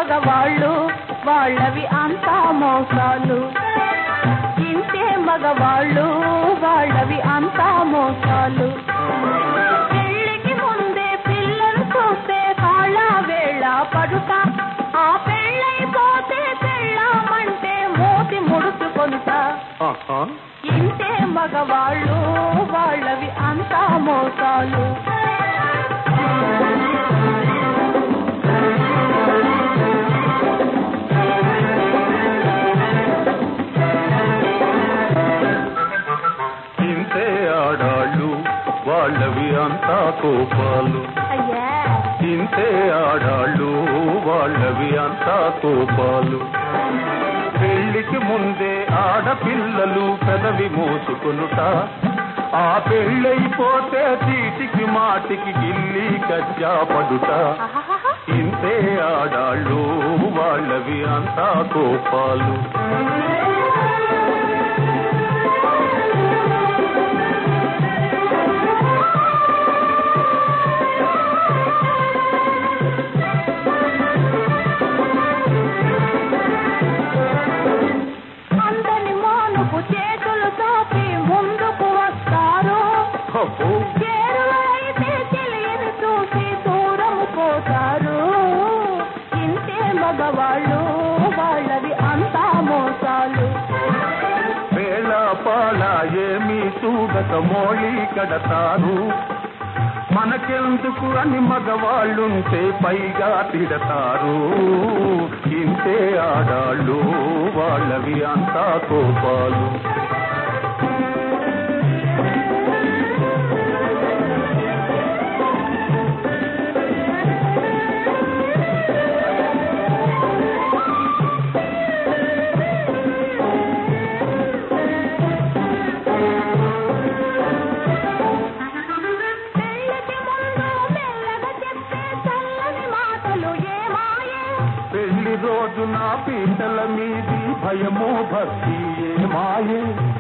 మగవాళ్ళు వాళ్ళవి అంతా మోసాలు ఇంతే మగవాళ్ళు వాళ్ళవి అంతా మోసాలు పెళ్ళికి ముందే పిల్లలు చూస్తే కాళ్ళ వేళ పడుట ఆ పెళ్ళైపోతే పెళ్ళామంటే మూతి ముడుచుకొనుట ఆహా. ఇంతే మగవాళ్ళు వాళ్ళవి అంతా మోసాలు ఇంతే ఆడాళ్ళు వాళ్ళవి అంతా కోపాలు అయ్యా ఇంతే ఆడాళ్ళు వాళ్ళవి అంతా కోపాలు పెళ్లికి ముందే ఆడపిల్లలు పెదవి మోసుకొనుట ఆ పెళ్ళైపోతే తీటికి మాటికి గిల్లి కజ్జా పడుట ఆహాహాహా. ఇంతే ఆడాళ్ళు వాళ్ళవి అంతా కోపాలు అందని మోనుకు చేతులు చాపి ముందుకు వస్తారు అబ్బో, చేరువైతే తెలియని చూసి దూరం పోతారు ఇంతే మగవాళ్ళు వాళ్ళవి అంతా మోసాలు వేళ పాళ ఏమీ చూడక మోళీ కడతారు మనకెందుకు అని మగవాళ్ళుంటే పైగా తిడతారు ఇంతే ఆడాళ్ళు వాళ్ళవి అంతా కోపాలు పెళ్ళికి ముందు మెల్లగా చెప్పే చల్లని మాటలు ఏమాయే పెళ్లి రోజున పీటల మీది భయమో భక్తి ఏ మాయే